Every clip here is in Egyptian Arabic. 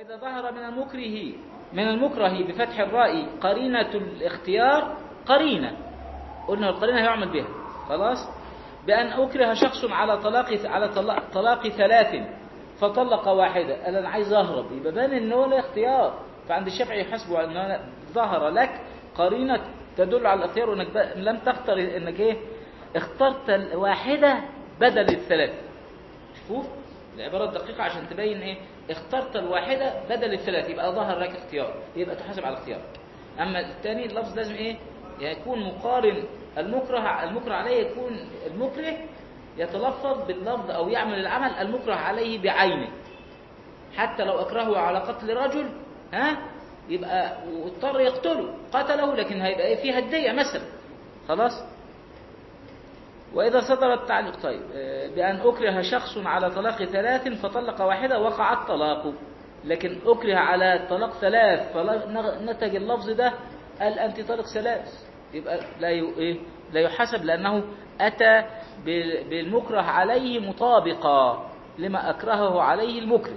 وإذا ظهر من المكره من المكره بفتح الراء قرينة الاختيار قرينة قلنا القرينة يعمل بها خلاص بأن أكره شخص على طلاق على طلاق, طلاق ثلاث فطلق واحدة قال أنا عايز أهرب يبقى بان إن هو له اختيار فعند الشافعي يحسبه أن ظهر لك قرينة تدل على الاختيار وأنك ب- لم تختر أنك إيه اخترت الواحدة بدل الثلاث شوف العبارة الدقيقة عشان تبين ايه اخترت الواحدة بدل الثلاث يبقى ظهر لك اختيار يبقى تحاسب على الاختيار اما الثاني اللفظ لازم ايه يكون مقارن المكره المكره عليه يكون المكره يتلفظ باللفظ او يعمل العمل المكره عليه بعينه حتى لو اكرهه على قتل رجل ها يبقى واضطر يقتله قتله لكن هيبقى ايه فيه هدية مثلا خلاص وإذا صدر التعليق طيب آه، بأن أكره شخص على طلاق ثلاث فطلق واحدة وقع الطلاق لكن أكره على طلاق ثلاث فنتج اللفظ ده قال أنت طلق ثلاث يبقى لا ي- إيه؟ لا يحسب لأنه أتى بال- بالمكره عليه مطابقا لما أكرهه عليه المكره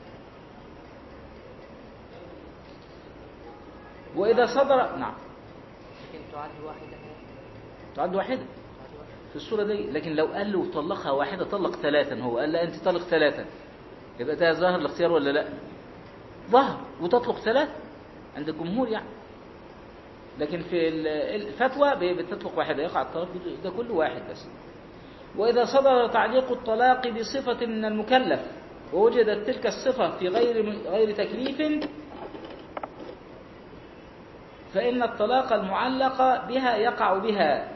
وإذا صدر نعم لكن تعد واحدة تعد واحدة في الصورة دي لكن لو قال له طلقها واحدة طلق ثلاثا هو قال لا أنت طلق ثلاثا يبقى ده ظاهر الاختيار ولا لا ظهر وتطلق ثلاث عند الجمهور يعني لكن في ال- الفتوى ب- بتطلق واحدة يقع الطلاق ده كله واحد بس وإذا صدر تعليق الطلاق بصفة من المكلف ووجدت تلك الصفة في غير غير تكليف فإن الطلاق المعلق بها يقع بها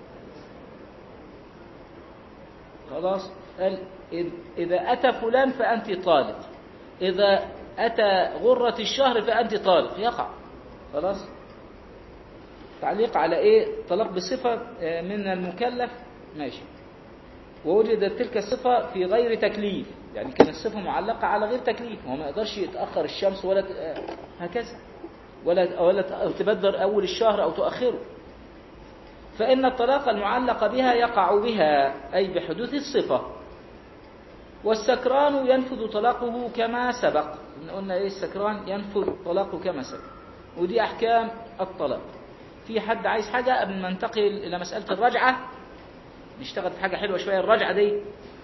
خلاص قال إذ- إذا أتى فلان فأنت طالق إذا أتى غرة الشهر فأنت طالق يقع خلاص تعليق على إيه طلاق بصفة آه، من المكلف ماشي ووجدت تلك الصفة في غير تكليف يعني كانت الصفة معلقة على غير تكليف هو ما يقدرش يتأخر الشمس ولا ت- آه، هكذا ولا ولا ت- تبدر أول الشهر أو تؤخره فإن الطلاق المعلق بها يقع بها أي بحدوث الصفة والسكران ينفذ طلاقه كما سبق إحنا قلنا إيه السكران ينفذ طلاقه كما سبق ودي أحكام الطلاق في حد عايز حاجة قبل ما ننتقل إلى مسألة الرجعة نشتغل في حاجة حلوة شوية الرجعة دي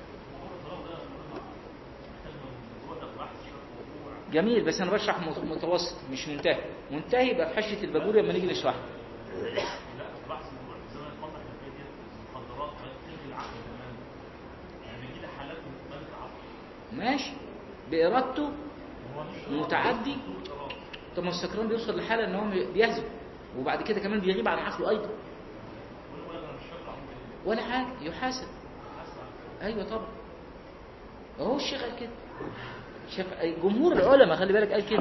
جميل بس أنا برشح مت- متوسط مش منتهي منتهي يبقى في حشة البابور لما نيجي نشرحها ماشي بإرادته متعدي طب ما السكران بيوصل لحالة ان هو بيهزم وبعد كده كمان بيغيب عن عقله ايضا ولا حاجة يحاسب ايوه طبعا اهو الشيخ قال كده شاف جمهور العلماء خلي بالك قال كده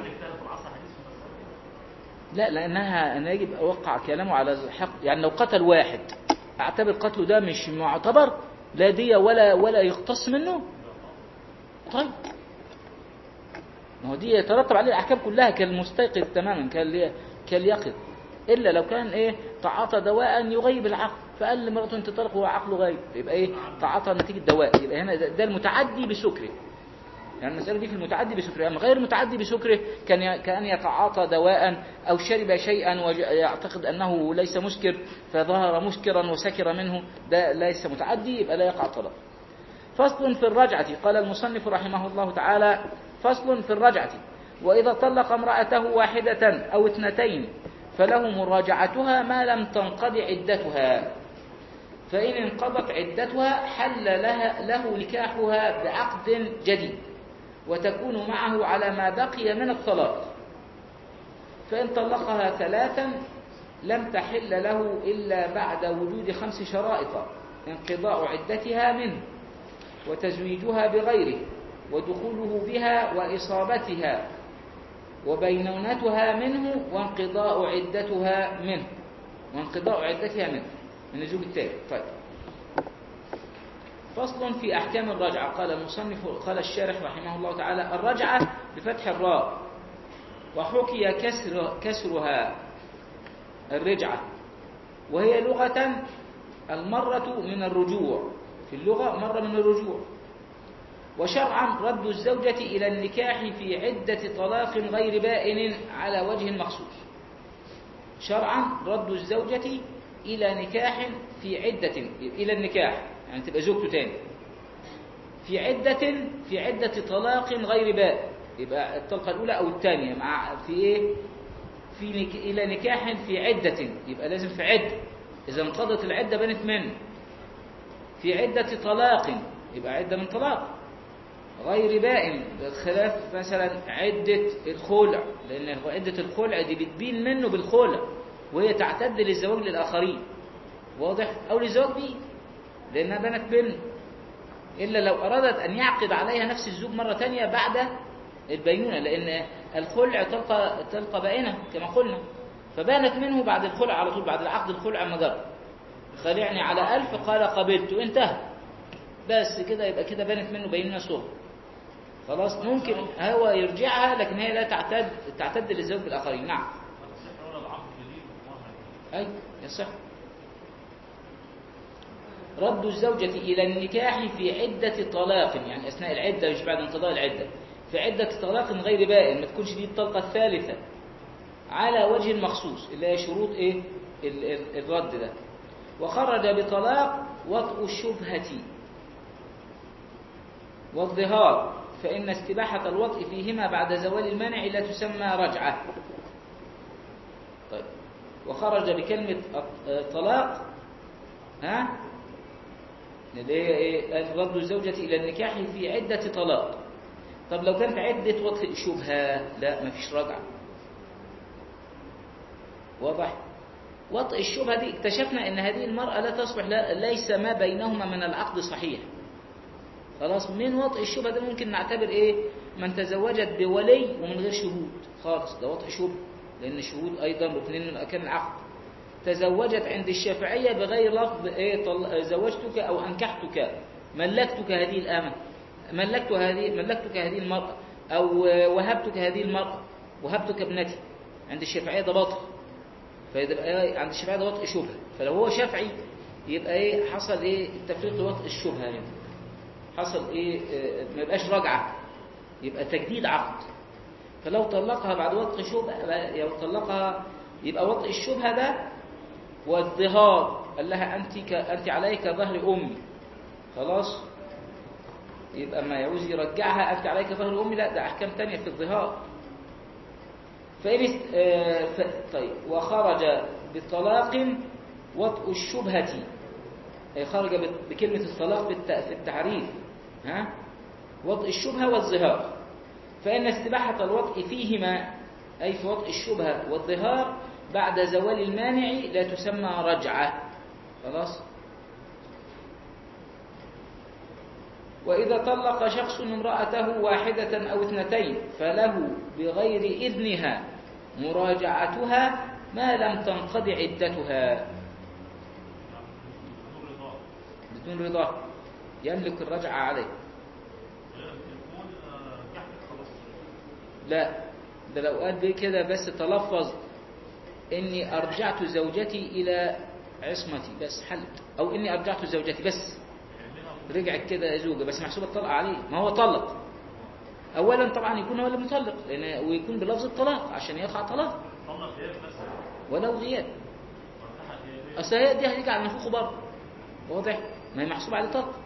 لا لانها انا يجب اوقع كلامه على الحق يعني لو قتل واحد اعتبر قتله ده مش معتبر لا دية ولا ولا يقتص منه طيب ما هو دي يترتب عليه الاحكام كلها كالمستيقظ تماما كال- كاليقظ الا لو كان ايه تعاطى دواء يغيب العقل فقال لمراته انت طلق وهو عقله غايب يبقى ايه تعاطى نتيجه دواء يبقى هنا ده ده المتعدي بسكره يعني المسألة دي في المتعدي بسكره أما غير المتعدي بسكره كان ي- كأن يتعاطى دواء أو شرب شيئا ويعتقد أنه ليس مسكر فظهر مسكرا وسكر منه ده ليس متعدي يبقى لا يقع طلاق فصل في الرجعة قال المصنف رحمه الله تعالى فصل في الرجعة وإذا طلق امرأته واحدة أو اثنتين فله مراجعتها ما لم تنقض عدتها فإن انقضت عدتها حل لها له نكاحها بعقد جديد وتكون معه على ما بقي من الطلاق فإن طلقها ثلاثا لم تحل له إلا بعد وجود خمس شرائط انقضاء عدتها منه وتزويجها بغيره ودخوله بها وإصابتها وبينونتها منه وانقضاء عدتها منه وانقضاء عدتها منه من الزوج التالي طيب فصل في أحكام الرجعة قال المصنف قال الشارح رحمه الله تعالى الرجعة بفتح الراء وحكي كسر كسرها الرجعة وهي لغة المرة من الرجوع في اللغة مرة من الرجوع وشرعا رد الزوجة إلى النكاح في عدة طلاق غير بائن على وجه مخصوص شرعا رد الزوجة إلى نكاح في عدة إلى النكاح يعني تبقى زوجته تاني في عدة في عدة طلاق غير بائن يبقى الطلقة الأولى أو الثانية مع في إيه؟ في نك... إلى نكاح في عدة يبقى لازم في عدة إذا انقضت العدة بنت منه في عدة طلاق يبقى عدة من طلاق غير بائن خلاف مثلا عدة الخلع لأن عدة الخلع دي بتبين منه بالخلع وهي تعتد للزواج للآخرين واضح أو للزواج به لأنها بنت منه إلا لو أرادت أن يعقد عليها نفس الزوج مرة تانية بعد البينونة لأن الخلع تلقى تلقى بائنة كما قلنا فبانت منه بعد الخلع على طول بعد العقد الخلع ما جرى خلعني على ألف قال قبلت انتهى بس كده يبقى كده بانت منه بينونة صغر خلاص ممكن هو يرجعها لكن هي لا تعتد تعتد للزوج بالآخرين نعم أي يصح رد الزوجة إلى النكاح في عدة طلاق يعني أثناء العدة مش بعد انقضاء العدة في عدة طلاق غير بائن ما تكونش دي الطلقة الثالثة على وجه مخصوص اللي هي شروط إيه ال- ال- الرد ده وخرج بطلاق وطء الشبهة والظهار فإن استباحة الوطء فيهما بعد زوال المانع لا تسمى رجعة طيب وخرج بكلمة طلاق ها اللي هي ايه رد الزوجة إلى النكاح في عدة طلاق طب لو كانت عدة وطء شبهة لا مفيش رجعة واضح وطء الشبهة دي اكتشفنا ان هذه المرأة لا تصبح لا ليس ما بينهما من العقد صحيح خلاص من وطء الشبهة ده ممكن نعتبر ايه من تزوجت بولي ومن غير شهود خالص ده وطء شبهة لان الشهود ايضا ركنين من اركان العقد تزوجت عند الشافعية بغير لفظ ايه طل... زوجتك او انكحتك ملكتك هذه الامة ملكت هذه ملكتك هذه المرأة او وهبتك هذه المرأة وهبتك ابنتي عند الشافعية ده باطل فيبقى إيه عند الشافعية ده وطء شبهة فلو هو شافعي يبقى ايه حصل ايه التفريق لوطء الشبهة هنا حصل ايه آه، ما يبقاش رجعة يبقى تجديد عقد فلو طلقها بعد وطء شبهة لو طلقها يبقى وطء الشبهة ده والظهار قال لها أنت ك... أنت عليك ظهر أمي خلاص يبقى ما يعوز يرجعها أنت عليك ظهر أمي لا ده أحكام تانية في الظهار فإن است... آه، ف... طيب وخرج بطلاق وطء الشبهة أي خرج ب- بكلمة الطلاق بالت... في التعريف ها وطء الشبهة والظهار فإن استباحة الوطء فيهما أي في وطء الشبهة والظهار بعد زوال المانع لا تسمى رجعة خلاص وإذا طلق شخص امرأته واحدة أو اثنتين فله بغير إذنها مراجعتها ما لم تنقض عدتها بدون رضاه يملك الرجعة عليه لا ده لو قال بيه كده بس تلفظ إني أرجعت زوجتي إلى عصمتي بس حلت أو إني أرجعت زوجتي بس رجعت كده زوجة بس محسوبة الطلاق عليه ما هو طلق أولا طبعا يكون هو اللي مطلق لأن ويكون بلفظ الطلاق عشان يقع طلاق ولو غياب أصل هي دي هتيجي على نفوخه برضه واضح ما هي محسوبة عليه طلاق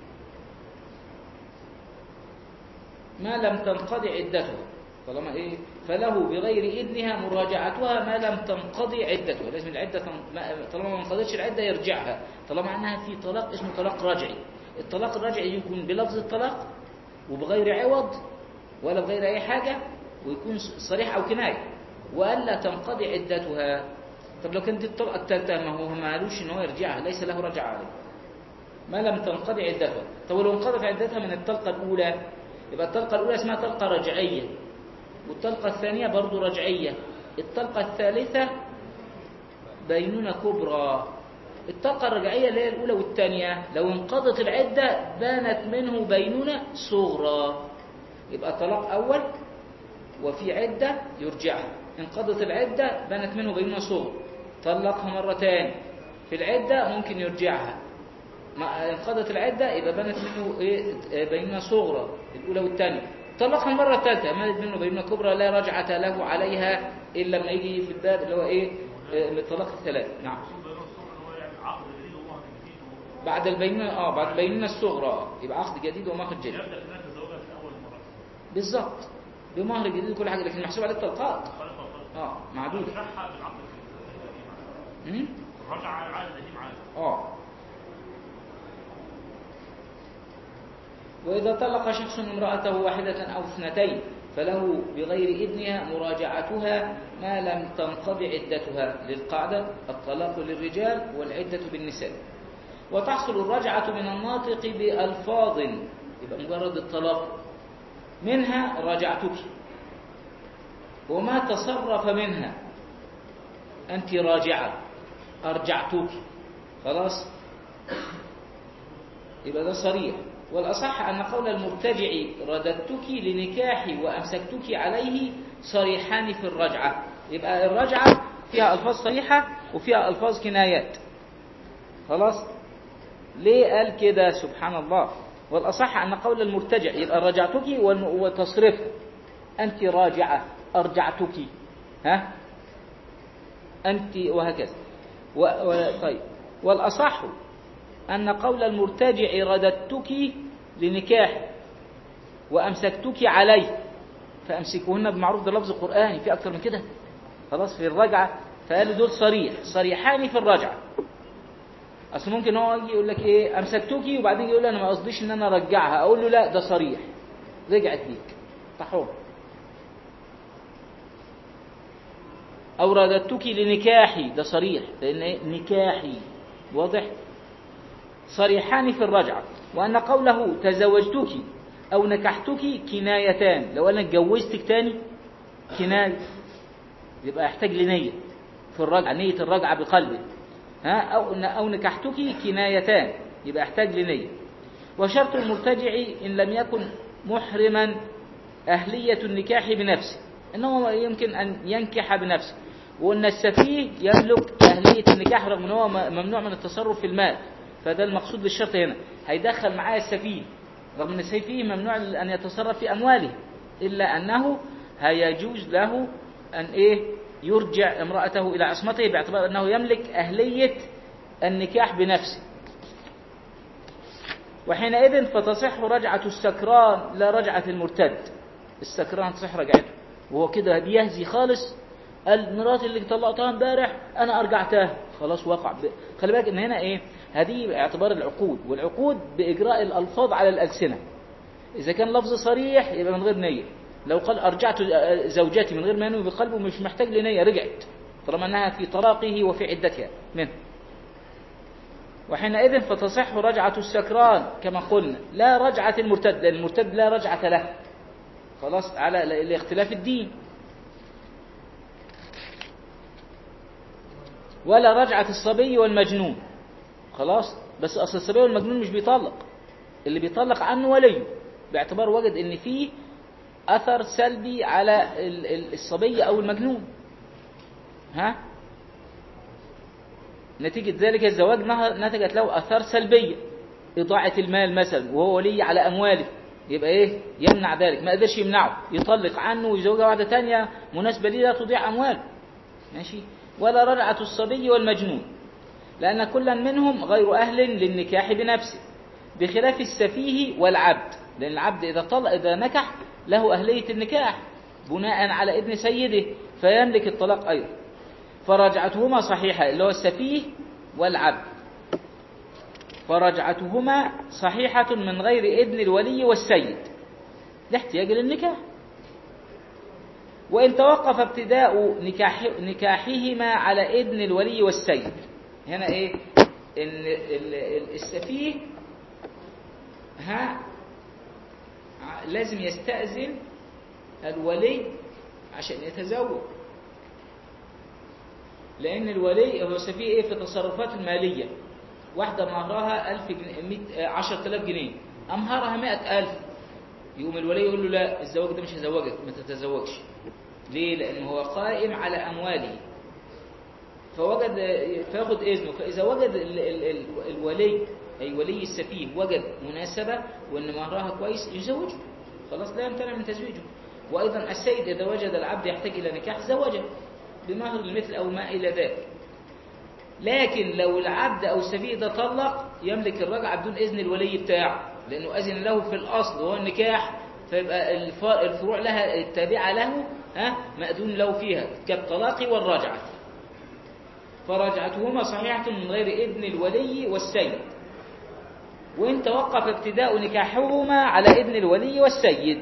ما لم تنقضي عدتها طالما ايه فله بغير اذنها مراجعتها ما لم تنقضي عدتها لازم العده تن- ما- طالما ما انقضتش العده يرجعها طالما انها في طلاق اسمه طلاق رجعي الطلاق الرجعي يكون بلفظ الطلاق وبغير عوض ولا بغير اي حاجه ويكون صريح او كنايه والا تنقضي عدتها طب لو كانت دي الطلقه الثالثه ما هو ما قالوش ان هو يرجعها ليس له رجعه عليه ما لم تنقضي عدتها طب لو انقضت عدتها من الطلقه الاولى يبقى الطلقه الاولى اسمها طلقه رجعيه والطلقة الثانية برضو رجعية الطلقة الثالثة بينونة كبرى الطلقة الرجعية اللي هي الأولى والثانية لو انقضت العدة بانت منه بينونة صغرى يبقى طلاق أول وفي عدة يرجعها انقضت العدة بانت منه بينونة صغرى طلقها مرة تاني في العدة ممكن يرجعها ما انقضت العدة يبقى بنت منه إيه آه، بينونة صغرى الأولى والثانية طلقها المرة الثالثة مالت منه بينونة كبرى لا رجعة له عليها إلا لما يجي في الباب اللي هو إيه آه، الطلاق الثلاث نعم بعد البينونة اه بعد البينونة الصغرى آه، يبقى عقد جديد ومهر جديد يبدا في نهايه الزواج في اول مره بالظبط بمهر جديد وكل حاجة لكن محسوب عليه الطلقات خلق الخلق اه معدود رجعها بالعقد القديم مم؟ رجع على العقد القديم عادي اه وإذا طلق شخص امرأته واحدة أو اثنتين فله بغير إذنها مراجعتها ما لم تنقض عدتها للقاعدة الطلاق للرجال والعدة بالنساء وتحصل الرجعة من الناطق بألفاظ يبقى مجرد الطلاق منها رجعتك وما تصرف منها أنت راجعة أرجعتك خلاص يبقى ده صريح والأصح أن قول المرتجع رددتك لنكاحي وأمسكتك عليه صريحان في الرجعة يبقى الرجعة فيها ألفاظ صريحة وفيها ألفاظ كنايات خلاص ليه قال كده سبحان الله والأصح أن قول المرتجع يبقى رجعتك والم- وتصرفها أنت راجعة أرجعتك ها أنت وهكذا و... و... طيب والأصح أن قول المرتجع رددتك لنكاح وأمسكتك عليه فأمسكوهن بمعروف ده لفظ قرآني في أكثر من كده خلاص في الرجعة فقالوا دول صريح صريحان في الرجعة أصل ممكن هو يجي يقول لك إيه أمسكتك وبعدين يقول لي أنا ما قصديش إن أنا أرجعها أقول له لا ده صريح رجعت ليك طحور أو رددتك لنكاحي ده صريح لأن إيه؟ نكاحي واضح صريحان في الرجعة وأن قوله تزوجتك أو نكحتك كنايتان لو أنا اتجوزتك تاني كناية يبقى يحتاج لنية في الرجعة نية الرجعة بقلبه ها أو أو نكحتك كنايتان يبقى يحتاج لنية وشرط المرتجع إن لم يكن محرما أهلية النكاح بنفسه إنه يمكن أن ينكح بنفسه وأن السفيه يملك أهلية النكاح رغم أنه ممنوع من التصرف في المال فده المقصود بالشرط هنا هيدخل معاه السفيه رغم أن السفيه ممنوع أن يتصرف في أمواله إلا أنه هيجوز له أن إيه يرجع امرأته إلى عصمته باعتبار أنه يملك أهلية النكاح بنفسه وحينئذ فتصح رجعة السكران لا رجعة المرتد السكران تصح رجعته وهو كده بيهزي خالص قال مراتي اللي طلقتها امبارح انا ارجعتها خلاص وقع ب... خلي بالك ان هنا ايه هذه باعتبار العقود والعقود باجراء الالفاظ على الالسنه اذا كان لفظ صريح يبقى من غير نيه لو قال ارجعت زوجتي من غير ما ينوي بقلبه مش محتاج لنيه رجعت طالما انها في طلاقه وفي عدتها منه وحينئذ فتصح رجعة السكران كما قلنا لا رجعة المرتد لأن المرتد لا رجعة له خلاص على لاختلاف الدين ولا رجعة الصبي والمجنون خلاص بس أصل الصبي والمجنون مش بيطلق اللي بيطلق عنه وليه باعتبار وجد ان فيه أثر سلبي على الصبي أو المجنون ها نتيجة ذلك الزواج نتجت له أثار سلبية إضاعة المال مثلا وهو ولي على أمواله يبقى إيه يمنع ذلك ما قدرش يمنعه يطلق عنه ويزوجها واحدة تانية مناسبة ليه لا تضيع أمواله ماشي ولا رجعة الصبي والمجنون لأن كلا منهم غير أهل للنكاح بنفسه بخلاف السفيه والعبد لأن العبد إذا طلق إذا نكح له أهلية النكاح بناء على إذن سيده فيملك الطلاق أيضا فرجعتهما صحيحة اللي هو السفيه والعبد فرجعتهما صحيحة من غير إذن الولي والسيد لاحتياج للنكاح وإن توقف ابتداء نكاح نكاحهما على إذن الولي والسيد هنا إيه إن السفيه ها لازم يستأذن الولي عشان يتزوج لأن الولي هو سفيه إيه في التصرفات المالية واحدة مهرها ألف جنيه عشرة آلاف جنيه أمهرها مئة ألف يقوم الولي يقول له لا الزواج ده مش هزوجك ما تتزوجش ليه؟ لأنه هو قائم على أمواله فوجد فياخد إذنه فإذا وجد ال ال ال الولي أي ولي السفيه وجد مناسبة وأن مهرها كويس يزوجه خلاص لا يمتنع من تزويجه وأيضا السيد إذا وجد العبد يحتاج إلى نكاح زوجه بمهر المثل أو ما إلى ذلك لكن لو العبد أو السفيه ده طلق يملك الرجعة بدون إذن الولي بتاعه لأنه أذن له في الأصل وهو النكاح فيبقى الف- الفروع لها التابعة له ها مأذون له فيها كالطلاق والرجعة فرجعتهما صحيحة من غير إذن الولي والسيد وإن توقف ابتداء نكاحهما على إذن الولي والسيد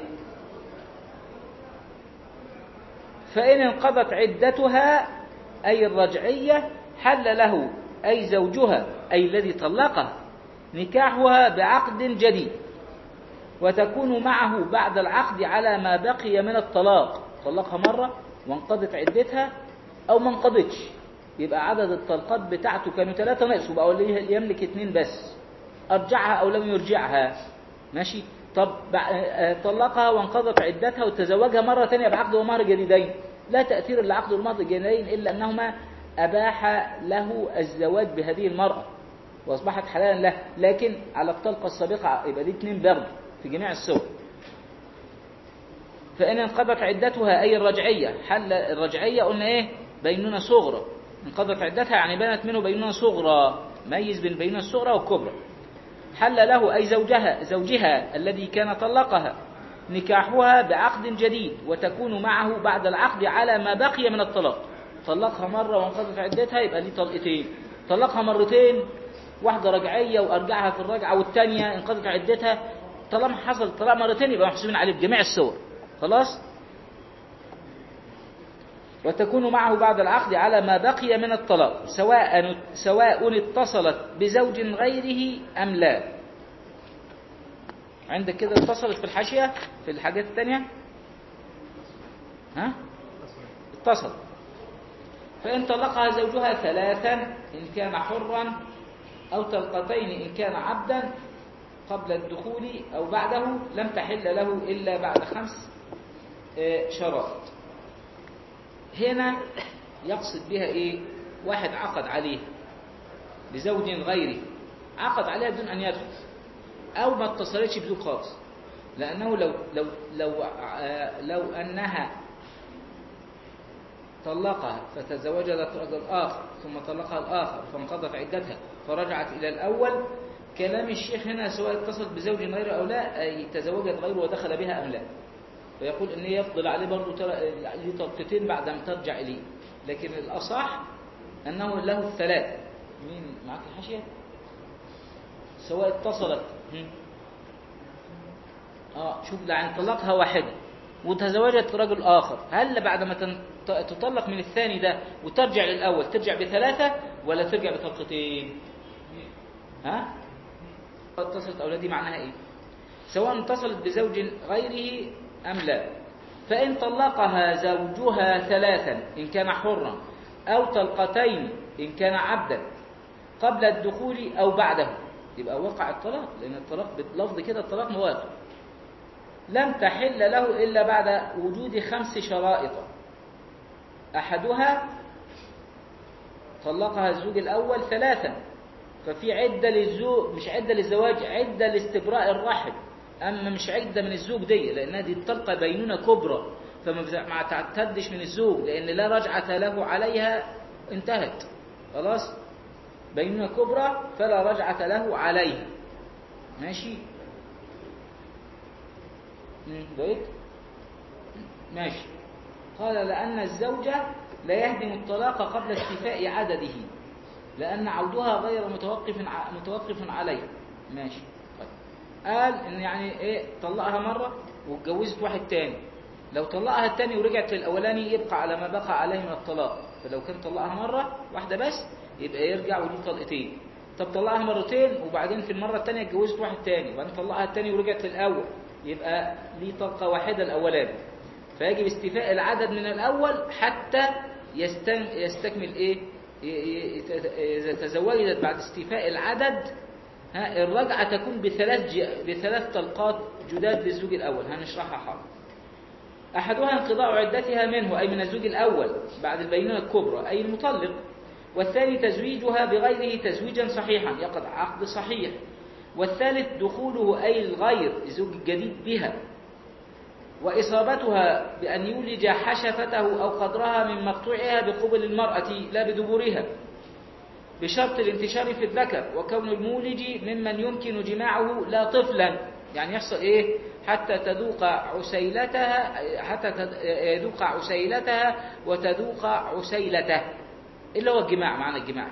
فإن انقضت عدتها أي الرجعية حل له أي زوجها أي الذي طلقها نكاحها بعقد جديد وتكون معه بعد العقد على ما بقي من الطلاق طلقها مرة وانقضت عدتها أو ما انقضتش يبقى عدد الطلقات بتاعته كانوا ثلاثة ناقص وبقى اللي يملك اثنين بس أرجعها أو لم يرجعها ماشي طب بع- آه، طلقها وانقضت عدتها وتزوجها مرة ثانية بعقد ومهر جديدين لا تأثير لعقد والمهر الجديدين إلا أنهما أباح له الزواج بهذه المرأة وأصبحت حلالا له لكن على الطلقة السابقة يبقى دي اتنين برضه في جميع الصور فإن انقضت عدتها أي الرجعية حل الرجعية قلنا إيه بينونة صغرى انقضت عدتها يعني بنت منه بينونة صغرى ميز بين البينونة الصغرى والكبرى حل له أي زوجها زوجها الذي كان طلقها نكاحها بعقد جديد وتكون معه بعد العقد على ما بقي من الطلاق طلقها مرة وانقضت عدتها يبقى ليه طلقتين طلقها مرتين واحدة رجعية وأرجعها في الرجعة والثانية انقضت عدتها طالما حصل طلاق مرتين يبقى محسوبين عليه بجميع الصور خلاص وتكون معه بعد العقد على ما بقي من الطلاق سواء سواء اتصلت بزوج غيره أم لا عندك كده اتصلت في الحاشية في الحاجات التانية ها اتصل فإن طلقها زوجها ثلاثا إن كان حرا أو طلقتين إن كان عبدا قبل الدخول أو بعده لم تحل له إلا بعد خمس آه، شرائط هنا يقصد بها إيه واحد عقد عليه لزوج غيره عقد عليها بدون أن يدخل أو ما اتصلتش بزوج خالص لأنه لو لو لو آه، لو أنها طلقها فتزوجت رجل آخر ثم طلقها الآخر فانقضت عدتها فرجعت إلى الأول كلام الشيخ هنا سواء اتصلت بزوج غيره أو لا أي تزوجت غيره ودخل بها أم لا فيقول إن يفضل عليه برضه ترى- ليه طلقتين بعد أن ترجع إليه لكن الأصح أنه له الثلاث مين معك الحاشية سواء اتصلت هم. اه شوف ده يعني طلقها واحدة وتزوجت رجل آخر هل بعد ما تن- ت- تطلق من الثاني ده وترجع للأول ترجع بثلاثة ولا ترجع بطلقتين ها اتصلت أولادي معناها إيه سواء اتصلت بزوج غيره أم لا فإن طلقها زوجها ثلاثا إن كان حرا أو طلقتين إن كان عبدا قبل الدخول أو بعده يبقى وقع الطلاق لأن الطلاق بلفظ كده الطلاق مواقع لم تحل له إلا بعد وجود خمس شرائط أحدها طلقها الزوج الأول ثلاثا ففي عدة للزوج مش عدة للزواج عدة لاستبراء الرحم أما مش عدة من الزوج دي لأنها دي الطلقة بينونة كبرى فما بت- ما تعتدش من الزوج لأن لا رجعة له عليها انتهت خلاص بينونة كبرى فلا رجعة له عليها ماشي مم، بقيت ماشي قال لأن الزوجة لا يهدم الطلاق قبل استيفاء عدده لأن عودها غير متوقف ع- متوقف عليه ماشي طيب قال إن يعني إيه طلقها مرة واتجوزت واحد تاني لو طلقها التاني ورجعت للأولاني يبقى على ما بقى عليه من الطلاق فلو كان طلقها مرة واحدة بس يبقى يرجع وليه طلقتين طب طلقها مرتين وبعدين في المرة التانية اتجوزت واحد تاني وبعدين طلقها التاني ورجعت للأول يبقى ليه طلقة واحدة الأولاني فيجب استيفاء العدد من الأول حتى يستن يستكمل إيه ي- ي- إذا تزوجت بعد استيفاء العدد ها الرجعة تكون بثلاث ج- بثلاث طلقات جداد للزوج الأول هنشرحها حاضر أحدها انقضاء عدتها منه أي من الزوج الأول بعد البينونة الكبرى أي المطلق والثاني تزويجها بغيره تزويجا صحيحا يقع عقد صحيح والثالث دخوله أي الغير الزوج الجديد بها وإصابتها بأن يولج حشفته أو قدرها من مقطوعها بقبل المرأة لا بدبرها بشرط الانتشار في الذكر وكون المولج ممن يمكن جماعه لا طفلا يعني يحصل ايه حتى تذوق عسيلتها حتى تد- يذوق عسيلتها وتذوق عسيلته اللي هو الجماع معنى الجماع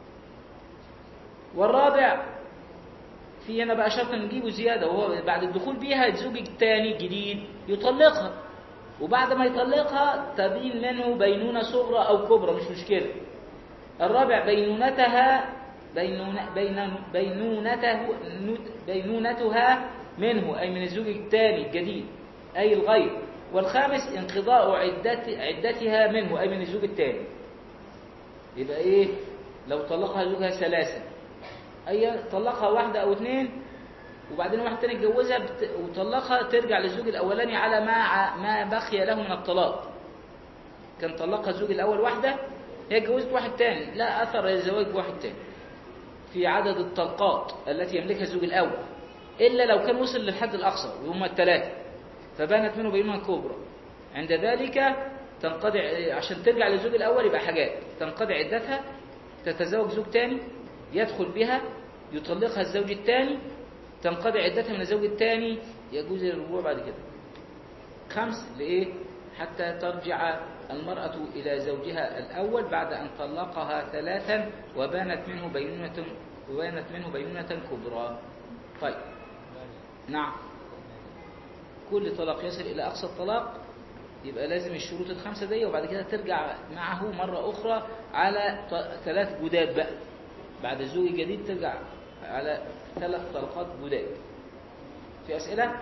والرابع في هنا بقى شرط نجيبه زياده وهو بعد الدخول بيها الزوج الثاني الجديد يطلقها وبعد ما يطلقها تبين منه بينونه صغرى او كبرى مش مشكله الرابع بينونتها بينون بين بينونته بينونتها منه أي من الزوج الثاني الجديد أي الغير والخامس انقضاء عدت عدتها منه أي من الزوج الثاني يبقى إيه لو طلقها زوجها ثلاثة أي طلقها واحدة أو اثنين وبعدين واحد تاني اتجوزها بت... وطلقها ترجع للزوج الأولاني على ما ع- ما بقي له من الطلاق كان طلقها الزوج الأول واحدة هي اتجوزت واحد تاني لا أثر للزواج بواحد تاني في عدد الطلقات التي يملكها الزوج الأول إلا لو كان وصل للحد الأقصى وهم الثلاثة فبانت منه بينونة كبرى عند ذلك تنقضي عشان ترجع للزوج الأول يبقى حاجات تنقضي عدتها تتزوج زوج تاني يدخل بها يطلقها الزوج الثاني تنقضي عدتها من الزوج الثاني يجوز الرجوع بعد كده خمس لإيه؟ حتى ترجع المرأة إلى زوجها الأول بعد أن طلقها ثلاثا وبانت منه بينونة وبانت منه بينونة كبرى. طيب. نعم. كل طلاق يصل إلى أقصى الطلاق يبقى لازم الشروط الخمسة دي وبعد كده ترجع معه مرة أخرى على ط- ثلاث جداد بقى. بعد الزوج الجديد ترجع على ثلاث طلقات جداد. في أسئلة؟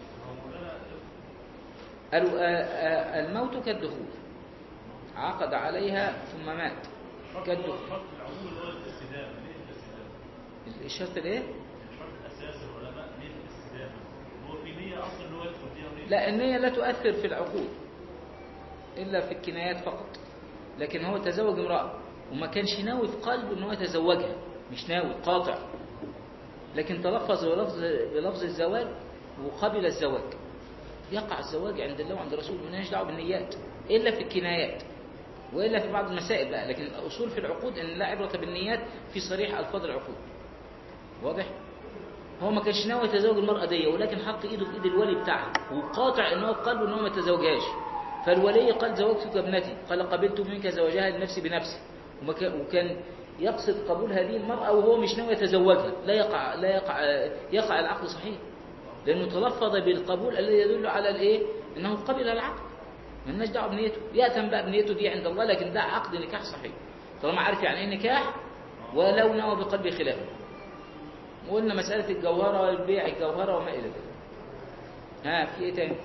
قالوا آه، آه، الموت كالدخول عقد عليها ثم مات كالدخول شرط العموم اللي هو الاستدامه ليه الاستدامه؟ الشرط الايه؟ الشرط الاساسي العلماء ليه الاستدامه؟ هو في نيه اصلا اللي هو يدخل فيها ونية لا النية لا تؤثر في العقود إلا في الكنايات فقط لكن هو تزوج امرأة وما كانش ناوي في قلبه ان هو يتزوجها مش ناوي قاطع لكن تلفظ بلفظ, بلفظ الزواج وقبل الزواج يقع الزواج عند الله وعند رسوله مالناش دعوه بالنيات الا في الكنايات والا في بعض المسائل بقى لكن الاصول في العقود ان لا عبره بالنيات في صريح الفاظ العقود واضح هو ما كانش ناوي يتزوج المرأة دي ولكن حط ايده في ايد الولي بتاعها وقاطع ان هو في قلبه ان هو ما يتزوجهاش فالولي قال زوجتك ابنتي قال قبلت منك زواجها لنفسي بنفسي وما كان وكان يقصد قبول هذه المرأة وهو مش ناوي يتزوجها لا يقع لا يقع يقع العقد صحيح لأنه تلفظ بالقبول الذي يدل على الايه انه قبل العقد مالناش دعوه بنيته يأتم بقى بنيته دي عند الله لكن ده عقد نكاح صحيح طالما عارف يعني ايه نكاح ولو نوى بقلبه خلافه وقلنا مسألة الجوهرة والبيع الجوهرة وما إلى ذلك ها في إيه تاني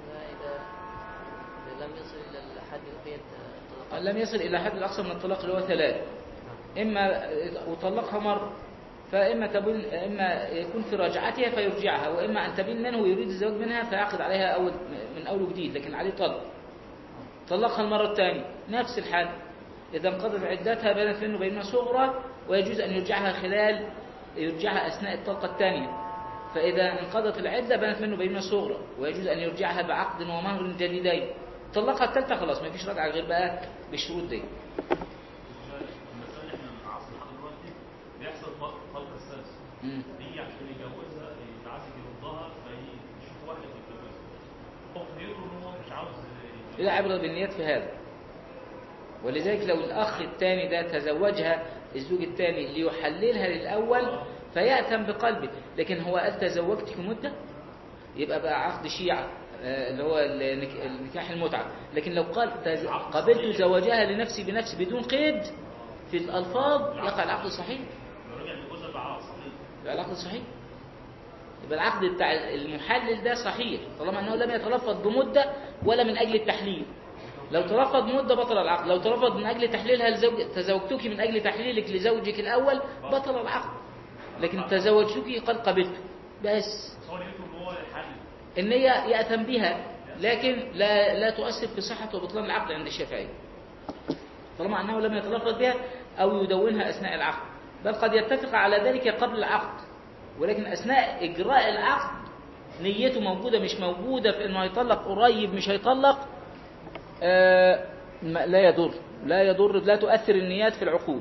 إذا لم يصل إلى الحد القيد طلقات لم يصل إلى حد الأقصى من الطلاق اللي هو ثلاث إما وطلقها مرة فإما تبين إما يكون في رجعتها فيرجعها وإما أن تبين منه ويريد الزواج منها فيعقد عليها أول من أول وجديد لكن عليه طلق طلقها المرة الثانية نفس الحال إذا انقضت عدتها بانت منه بينها صغرى ويجوز أن يرجعها خلال يرجعها أثناء الطلقة الثانية فإذا انقضت العدة بانت منه بينها صغرى ويجوز أن يرجعها بعقد ومهر جديدين طلقها الثالثة خلاص ما فيش رجعة غير بقى بالشروط دي المسألة اللي احنا من العصر لحد دلوقتي بيحصل طلق طلق السادس مم. دي عشان يجوزها يتعاسف يردها فيشوف واحدة تتجوزها هو في نيته ان هو مش عاوز لا عبرة بالنيات في هذا ولذلك لو الأخ الثاني ده تزوجها الزوج الثاني ليحللها للأول فيأتم بقلبه لكن هو قال تزوجتك مدة يبقى بقى عقد شيعة آه، اللي هو النك- النكاح المتعة لكن لو قال تز- قبلت زواجها لنفسي بنفسي بدون قيد في الألفاظ يقع العقد صحيح لو رجع لجوزها بعقد صحيح يبقى العقد صحيح يبقى العقد بتاع المحلل ده صحيح طالما انه لم يتلفظ بمده ولا من اجل التحليل لو تلفظ بمده بطل العقد لو تلفظ من اجل تحليلها لزوج تزوجتك من اجل تحليلك لزوجك الاول بطل العقد لكن تزوجتك قد قبلت بس بس هو نيته ان هو يحل النية يأتم بها لكن لا لا تؤثر في صحة وبطلان العقد عند الشافعي طالما أنه لم يتلفظ بها أو يدونها أثناء العقد بل قد يتفق على ذلك قبل العقد ولكن أثناء إجراء العقد نيته موجودة مش موجودة في إنه هيطلق قريب مش هيطلق آه ما- لا يضر لا يضر لا تؤثر النيات في العقود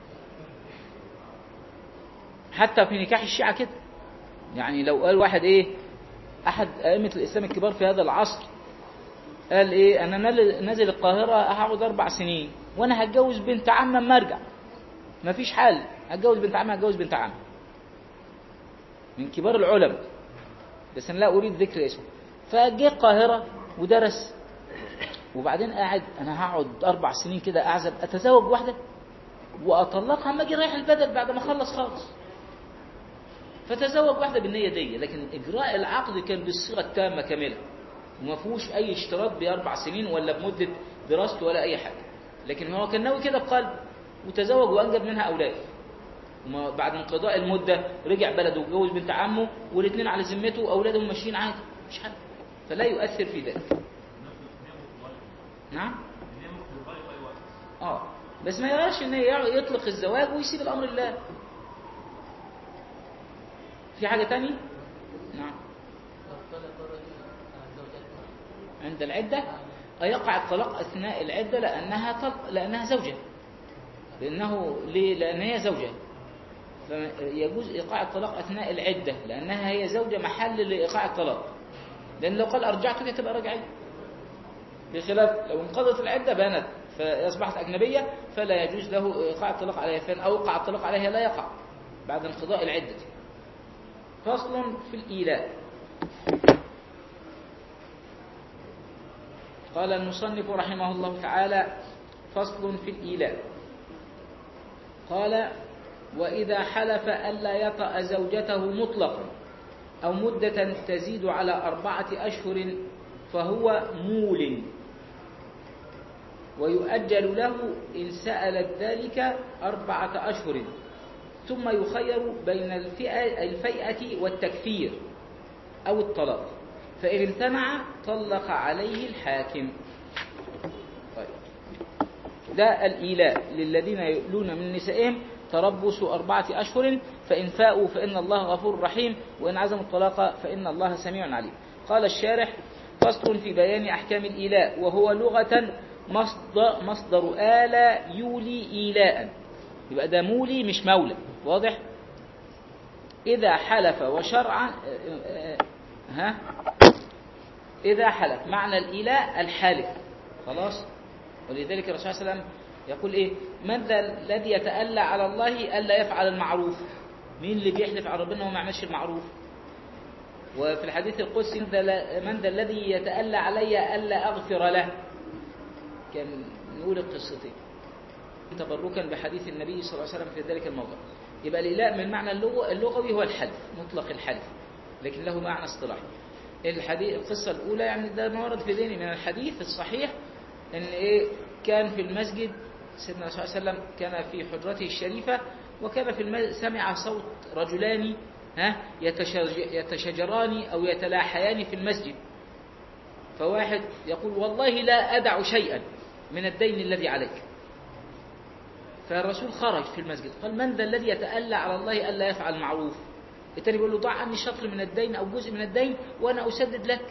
حتى في نكاح الشيعة كده يعني لو قال واحد ايه احد ائمه الاسلام الكبار في هذا العصر قال ايه انا نال- نازل القاهره هقعد اربع سنين وانا هتجوز بنت عم اما ارجع مفيش حل هتجوز بنت عم هتجوز بنت عم من كبار العلماء بس انا لا اريد ذكر اسمه فجه القاهره ودرس وبعدين قاعد انا هقعد اربع سنين كده اعزب اتزوج واحده واطلقها اما اجي رايح البدل بعد ما اخلص خالص فتزوج واحده بالنيه دي لكن اجراء العقد كان بالصيغه التامه كامله وما فيهوش اي اشتراط باربع سنين ولا بمده دراسته ولا اي حاجه لكن هو كان ناوي كده بقلب وتزوج وانجب منها اولاد وما بعد انقضاء المده رجع بلده واتجوز بنت عمه والاثنين على ذمته واولادهم ماشيين عادي مش حاجه فلا يؤثر في ذلك نعم اه بس ما يقدرش ان يع- يطلق الزواج ويسيب الامر لله في حاجه تاني نعم لو طلق الرجل عن زوجته عند العده أيقع الطلاق أثناء العدة لأنها طلق لأنها زوجة لأنه ليه؟ لأن هي زوجة فيجوز إيقاع الطلاق أثناء العدة لأنها هي زوجة محل لإيقاع الطلاق لأن لو قال أرجعتك تبقى رجعية بخلاف لو انقضت العدة بانت فأصبحت أجنبية فلا يجوز له إيقاع الطلاق عليها فإن أوقع الطلاق عليها لا يقع بعد انقضاء العدة فصل في الإيلاء قال المصنف رحمه الله تعالى فصل في الإيلاء قال وإذا حلف ألا يطأ زوجته مطلقا أو مدة تزيد على أربعة أشهر فهو مول ويؤجل له إن سألت ذلك أربعة أشهر ثم يخير بين الفئة الفيئة والتكفير أو الطلاق فإن امتنع طلق عليه الحاكم طيب ده الإيلاء للذين يؤلون من نسائهم تربص أربعة أشهر فإن فاءوا فإن الله غفور رحيم وإن عزموا الطلاق فإن الله سميع عليم قال الشارح فصل في بيان أحكام الإيلاء وهو لغة مصدر, مصدر آل يولي إيلاء يبقى ده مولي مش مولى واضح إذا حلف وشرعا ها إذا حلف معنى الإيلاء الحالف خلاص ولذلك الرسول صلى الله عليه وسلم يقول إيه من ذا الذي يتألى على الله ألا يفعل المعروف مين اللي بيحلف على ربنا وما يعملش المعروف وفي الحديث القدسي من ذا- من ذا الذي يتألى علي ألا أغفر له كان نقول القصتين تبركا بحديث النبي صلى الله عليه وسلم في ذلك الموضع يبقى الإيلاء من المعنى اللغو- اللغوي هو الحلف مطلق الحلف لكن له معنى اصطلاحي الحديث القصة الأولى يعني ده ما ورد في ذهني من الحديث الصحيح إن إيه كان في المسجد سيدنا صلى الله عليه وسلم كان في حجرته الشريفة وكان في المسجد سمع صوت رجلان ها يتشج- يتشجران أو يتلاحيان في المسجد فواحد يقول والله لا أدع شيئا من الدين الذي عليك فالرسول خرج في المسجد قال من ذا الذي يتألى على الله ألا يفعل معروف التاني بيقول له ضع عني شطر من الدين أو جزء من الدين وأنا أسدد لك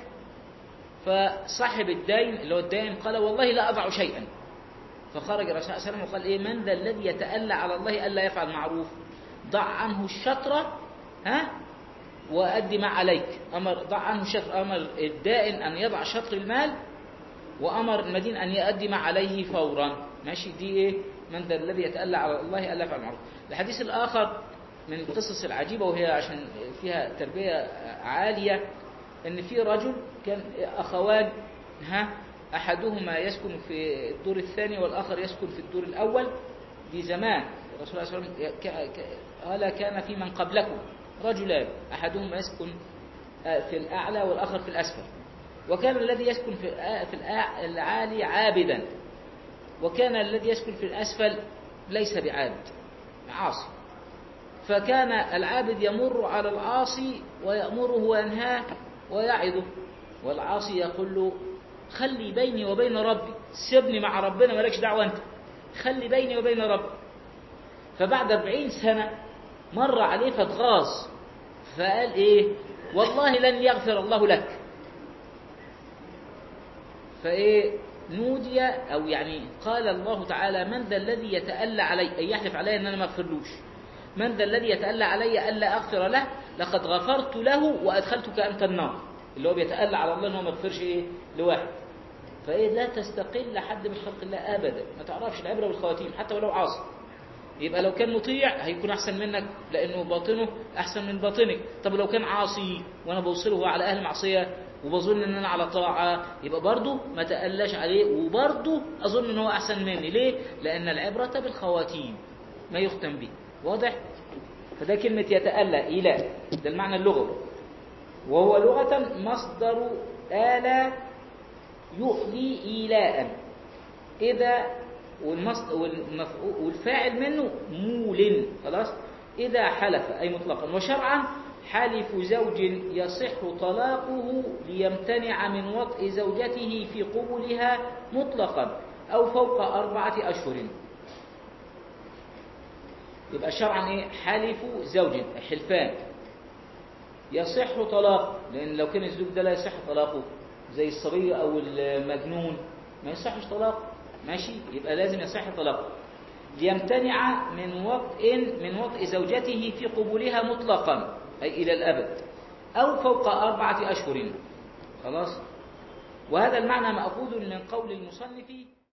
فصاحب الدين اللي هو الدائن قال والله لا أضع شيئا فخرج الرسول صلى الله عليه وسلم وقال إيه من ذا الذي يتألى على الله ألا يفعل معروف ضع عنه الشطر ها وأدي ما عليك أمر ضع عنه الشطر أمر الدائن أن يضع شطر المال وأمر المدين أن يؤدي ما عليه فورا ماشي دي إيه من ذا الذي يتألى على الله ألا يفعل معروف الحديث الآخر من القصص العجيبة وهي عشان فيها تربية عالية ان في رجل كان اخوان ها احدهما يسكن في الدور الثاني والاخر يسكن في الدور الاول دي زمان الرسول صلى الله عليه وسلم ك- ك- قال كان في من قبلكم رجلان احدهما يسكن آه، في الاعلى والاخر في الاسفل وكان الذي يسكن في الأ- في الأع- العالي عابدا وكان الذي يسكن في الاسفل ليس بعابد عاصي فكان العابد يمر على العاصي ويأمره وينهاه ويعظه والعاصي يقول له خلي بيني وبين ربي سيبني مع ربنا مالكش دعوة أنت خلي بيني وبين ربي فبعد أربعين سنة مر عليه فاتغاظ فقال إيه والله لن يغفر الله لك فإيه نودي أو يعني قال الله تعالى من ذا الذي يتألى علي أي يحلف علي أن أنا ما أغفرلوش من ذا الذي يتألى علي ألا أغفر له لقد غفرت له وأدخلتك أنت النار اللي هو بيتألى على الله أنه ما يغفرش إيه لواحد فإيه لا تستقل حد من خلق الله أبدا ما تعرفش العبرة بالخواتيم حتى ولو عاصي يبقى لو كان مطيع هيكون أحسن منك لأنه باطنه أحسن من باطنك طب لو كان عاصي وأنا بوصله على أهل معصية وبظن ان انا على طاعه يبقى برضه ما تقلاش عليه وبرضه اظن ان هو احسن مني ليه لان العبره بالخواتيم ما يختم به واضح فده كلمه يتألى إله ده المعنى اللغوي وهو لغه مصدر آلة يؤذي إيلاء إذا والمص- والمفعول- والفاعل منه مول خلاص إذا حلف أي مطلقا وشرعا حلف زوج يصح طلاقه ليمتنع من وطء زوجته في قبلها مطلقا أو فوق أربعة أشهر يبقى شرعا إيه حلف زوج حلفان يصح طلاقه لأن لو كان الزوج ده لا يصح طلاقه زي الصبي أو المجنون ما يصحش طلاقه ماشي يبقى لازم يصح طلاقه ليمتنع من وطء من وطء زوجته في قبولها مطلقا أي إلى الأبد أو فوق أربعة أشهر خلاص وهذا المعنى مأخوذ من قول المصنف